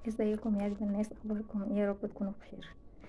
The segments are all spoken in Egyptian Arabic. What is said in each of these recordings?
ازيكم يا اجمل ناس اخباركم ايه يا رب تكونوا بخير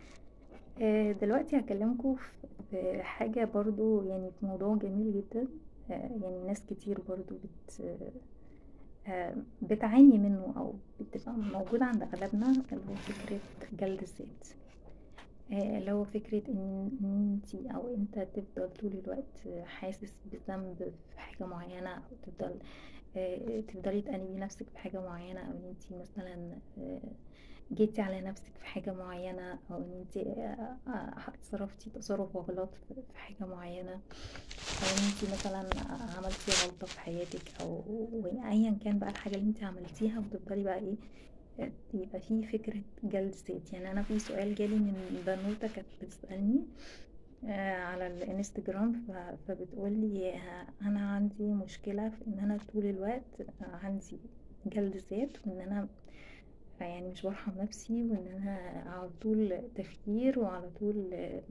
آه، دلوقتي هكلمكم في في حاجة برضو يعني في موضوع جميل جدا آه، يعني ناس كتير برضو بت آه، بتعاني منه او بتبقى موجود عند اغلبنا اللي هو فكرة جلد الذات آه، اللي هو فكرة ان إن انتي او انت تفضل طول الوقت حاسس بذنب في حاجة معينة او تفضل آه، تفضلي تأنبي نفسك في حاجة معينة او ان انتي مثلا آه، جيتي على نفسك في حاجة معينة او ان انتي آه، آه، اتصرفتي تصرف غلط في في حاجة معينة او ان انتي مثلا عملتي غلطة في حياتك او ايا كان بقى الحاجة اللي انتي عملتيها وتفضلي بقى ايه يبقى في فكرة جلد ذات يعني أنا في سؤال جالي من بنوتة كانت بتسألني آه، على الانستجرام ف- فبتقولي آه، أنا عندي مشكلة في إن أنا طول الوقت آه، عندي جلد ذات وإن أنا يعني مش برحم نفسي وإن أنا على طول تفكير وعلى طول آه،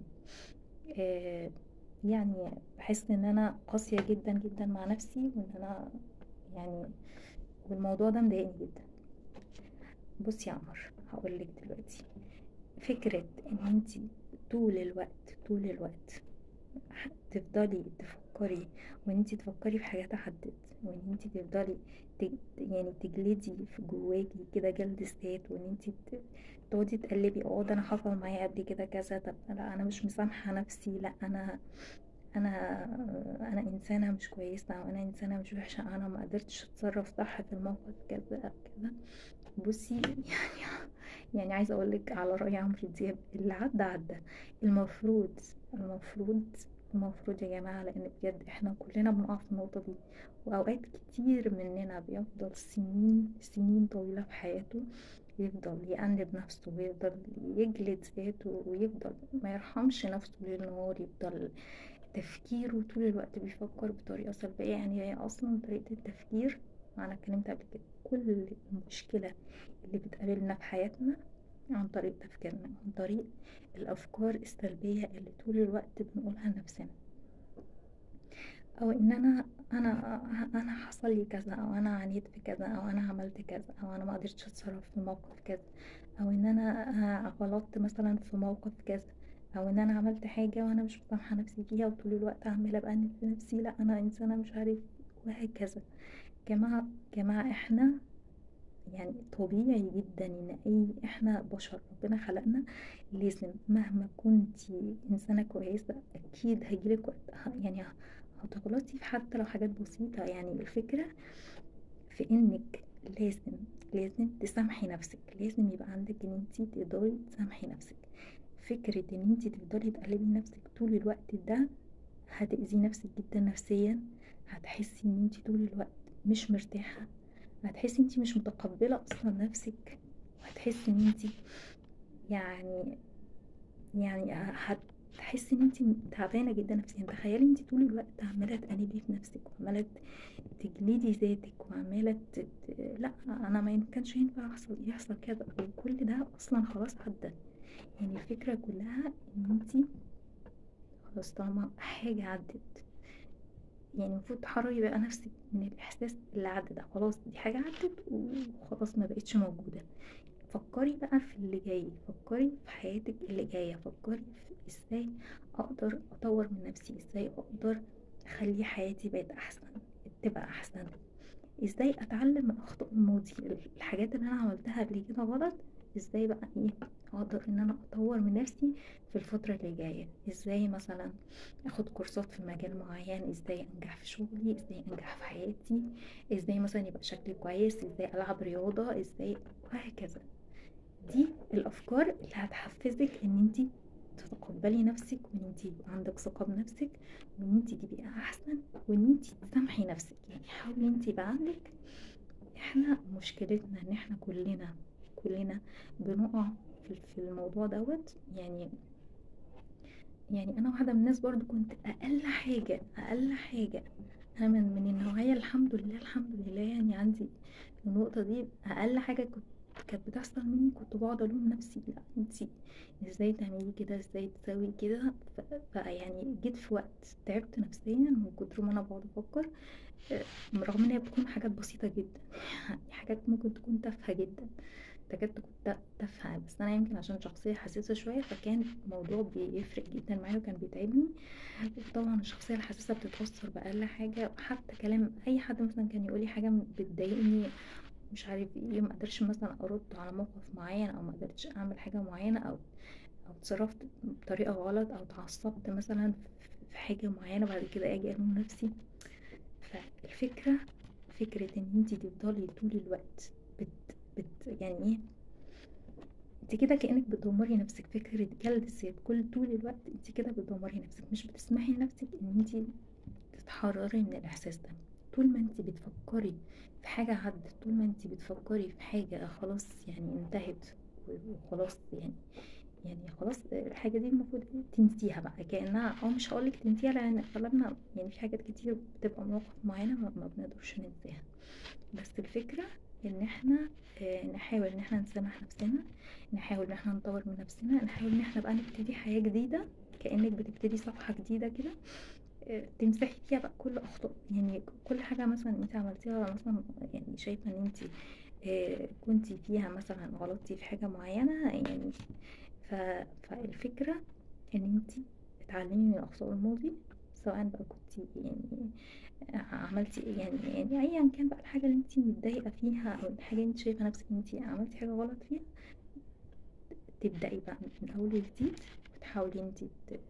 آه، يعني بحس إن أنا قاسية جدا جدا مع نفسي وإن أنا يعني والموضوع ده مضايقني جدا بصي يا عمر هقولك دلوقتي فكرة ان انتي طول الوقت طول الوقت تفضلي تفكري وان انتي تفكري في حاجات عدت وان انتي تفضلي ت- يعني تجلدي في جواكي كده جلد ذات وان انتي ت- تقعدي تقلبي اه ده انا حصل معايا قبل كده كذا طب لا انا مش مسامحة نفسي لا انا انا انا انسانة مش كويسة او انا انسانة مش وحشة انا ما قدرتش اتصرف صح في الموقف كذا أو كذا بصي يعني يعني عايزه اقول لك على راي عمرو دياب اللي عدى عدى المفروض المفروض المفروض يا جماعه لان بجد احنا كلنا بنقع في النقطه دي واوقات كتير مننا بيفضل سنين سنين طويله في حياته يفضل يأنب نفسه ويفضل يجلد ذاته ويفضل ما يرحمش نفسه ليل نهار يفضل تفكيره طول الوقت بيفكر بطريقة سلبية يعني هي أصلا طريقة التفكير أنا اتكلمت قبل كده كل المشكلة اللي بتقابلنا في حياتنا عن طريق تفكيرنا عن طريق الأفكار السلبية اللي طول الوقت بنقولها لنفسنا أو إن أنا أنا أنا حصل لي كذا أو أنا عانيت في كذا أو أنا عملت كذا أو أنا ما قدرتش أتصرف في موقف كذا أو إن أنا غلطت مثلا في موقف كذا أو إن أنا عملت حاجة وأنا مش مسامحة نفسي فيها وطول الوقت عمالة بأنب في نفسي لأ أنا إنسانة مش عارف وهكذا جماعة جماعة إحنا يعني طبيعي جدا ان اي احنا بشر ربنا خلقنا لازم مهما كنتي انسانة كويسة اكيد هيجيلك وقت ه- يعني هتغلطي في حتى لو حاجات بسيطة يعني الفكرة في انك لازم لازم تسامحي نفسك لازم يبقى عندك ان انتي تقدري تسامحي نفسك فكرة ان انتي تفضلي تقلبي نفسك طول الوقت ده هتأذي نفسك جدا نفسيا هتحسي ان انتي طول الوقت مش مرتاحة هتحسي انتي مش متقبلة اصلا نفسك وهتحسي ان انتي يعني يعني هتحسي ان انتي تعبانة جدا نفسيا تخيلي انتي طول الوقت عمالة تأنبي في نفسك وعمالة تجلدي ذاتك وعمالة ت... ت- لا انا ما كانش ينفع يحصل يحصل كذا وكل ده اصلا خلاص عدى يعني الفكرة كلها ان انتي خلاص طالما حاجة عدت يعني المفروض تحرري بقى نفسك من الإحساس اللي عدى ده خلاص دي حاجة عدت وخلاص ما بقتش موجودة فكري بقى في اللي جاي فكري في حياتك اللي جاية فكري في ازاي اقدر اطور من نفسي ازاي اقدر اخلي حياتي بقت احسن تبقى احسن ازاي اتعلم من اخطاء الماضي الحاجات اللي انا عملتها قبل كده غلط ازاي بقى ايه اقدر ان انا اطور من نفسي في الفترة اللي جاية ازاي مثلا اخد كورسات في مجال معين ازاي انجح في شغلي ازاي انجح في حياتي ازاي مثلا يبقى شكلي كويس ازاي العب رياضة ازاي وهكذا دي الافكار اللي هتحفزك ان انتي تتقبلي نفسك وان انتي يبقى عندك ثقة بنفسك وان انتي تبقي احسن وان انتي تسامحي نفسك يعني حاولي انتي يبقى عندك احنا مشكلتنا ان احنا كلنا كلنا بنقع في في الموضوع دوت يعني يعني انا واحده من الناس برضو كنت اقل حاجه اقل حاجه انا من من النوعيه الحمد لله الحمد لله يعني عندي النقطه دي اقل حاجه كنت كانت بتحصل مني كنت بقعد الوم نفسي لا انتي ازاي تعملي كده ازاي تسوي كده ف- فيعني جيت في وقت تعبت نفسيا من كتر ما انا بقعد افكر آه، رغم ان هي بتكون حاجات بسيطه جدا يعني حاجات ممكن تكون تافهه جدا تكاد تكون تا تافهة بس أنا يمكن عشان شخصية حساسة شوية فكان الموضوع بيفرق جدًا معايا وكان بيتعبني، وطبعًا الشخصية الحساسة بتتأثر بأقل حاجة وحتى كلام أي حد مثلًا كان يقول لي حاجة بتضايقني مش عارف إيه ما قدرتش مثلًا أرد على موقف معين أو ما قدرتش أعمل حاجة معينة أو أو اتصرفت بطريقة غلط أو اتعصبت مثلًا في حاجة معينة بعد كده آجي ألوم نفسي، فالفكرة فكرة إن انتِ تفضلي طول الوقت بت بت يعني إيه انتِ كده كأنِك بتدمري نفسِك فكرة جلد الذات كل طول الوقت انتِ كده بتدمري نفسِك مش بتسمحي لنفسِك إن انتِ تتحرري من الإحساس ده، طول ما انتِ بتفكري في حاجة عدت طول ما انتِ بتفكري في حاجة خلاص يعني انتهت وخلاص يعني يعني خلاص الحاجة دي المفروض تنسيها بقى كأنها أو مش هاقول لِك تنسيها لأن أغلبنا يعني في حاجات كتير بتبقى مواقف معينة ما ما بنقدرش ننساها، بس الفكرة إن إحنا نحاول إن إحنا نسامح نفسنا، نحاول إن إحنا نطور من نفسنا، نحاول إن إحنا بقى نبتدي حياة جديدة كأنِك بتبتدي صفحة جديدة كده تمسحي فيها بقى كل أخطاء يعني كل حاجة مثلًا انتِ عملتيها مثلًا يعني شايفة إن انتِ كنتِ فيها مثلًا غلطتِ في حاجة معينة يعني ف فالفكرة إن انتِ تتعلمي من أخطاء الماضي سواء بقى كنتِ يعني عملتِ يعني يعني أيًا كان بقى الحاجة اللي انتِ متضايقة فيها أو الحاجة اللي انتِ شايفة نفسِك إن انتِ عملتِ حاجة غلط فيها تبدئي بقى من أول وجديد وتحاولي إن انتِ ت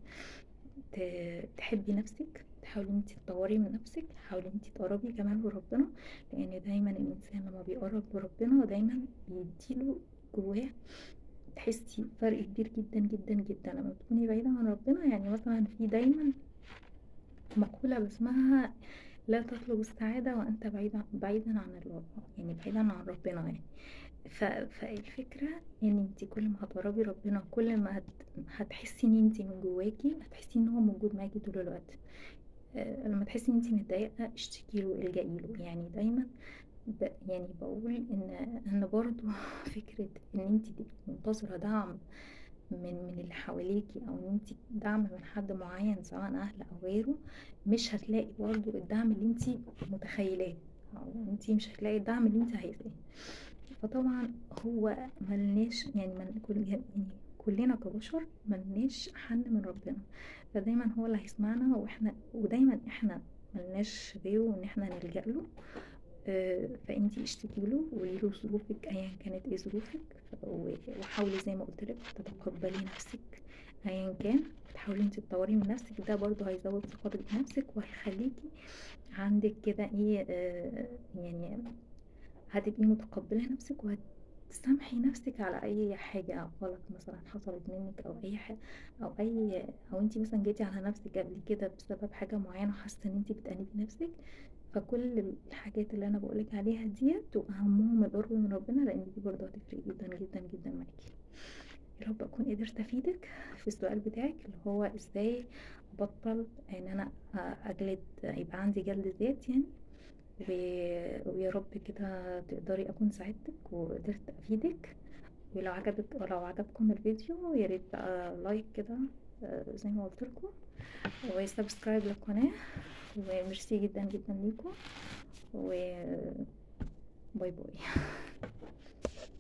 ت تحبي نفسِك، تحاولي إن انتِ تطوري من نفسِك، حاولي إن انتِ تقربي كمان لربنا لأن دايمًا الإنسان لما بيقرب لربنا دايمًا بيدي له جواه تحسي فرق كبير جدًا جدًا جدًا لما تكوني بعيدة عن ربنا يعني مثلًا في دايمًا مقولة باسمها لا تطلب السعادة وأنت بعيد بعيدًا عن الله يعني بعيدًا عن ربنا يعني ف فالفكرة إن انتِ كل ما هتقربي لربنا كل ما هت هتحسي إن انتِ من جواكِ هتحسي إن هو موجود معاكِ طول الوقت لما تحسي إن انتِ متضايقة اشتكي له الجئي له يعني دايمًا ب يعني باقول إن إن برضه فكرة إن انتِ تبقي منتظرة دعم من من اللي حواليكِ أو إن انتِ دعم من حد معين سواء أهل أو غيره مش هتلاقي برضه الدعم اللي انتِ متخيلاه أو انتِ مش هتلاقي الدعم اللي انتِ عايزاه، فطبعًا هو ما لناش يعني من كل يعني كلنا كبشر ما لناش حل من ربنا فدايمًا هو اللي هيسمعنا وإحنا ودايمًا إحنا ما لناش غيره إن إحنا نلجأ له فانتِ اشتكي له وقولي له ظروفِك أيًا كانت إيه ظروفِك وحاولي زي ما قلت لِك تتقبلي نفسِك أيًا كان تحاولي إن انتِ تطوري من نفسِك ده برضه هيزود ثقتِك بنفسِك وهيخليكِ عندِك كده إيه يعني هتبقي متقبلة نفسِك وهتسامحي نفسِك على أي حاجة غلط مثلًا حصلت منِك أو أي ح أو أي أو انتِ مثلًا جيتِ على نفسِك قبل كده بسبب حاجة معينة وحاسة إن انتِ بتأنبي نفسِك فكل الحاجات اللي أنا باقول لِك عليها ديّة وأهمهم القرب من ربنا لأن دي برضه هتفرق جدًا جدًا جدًا معاكِ، يا رب أكون قدرت أفيدِك في السؤال بتاعِك اللي هو إزاي أبطل إن أنا أجلد يبقى عندي جلد ذات يعني و ويا رب كده تقدري أكون ساعدتِك وقدرت أفيدِك ولو عجبِك ولو عجبكم الفيديو يا ريت بقى لايك كده زي ما قلت لكم وسبسكرايب للقناة وميرسي جدًا جدًا ليكم و باي باي.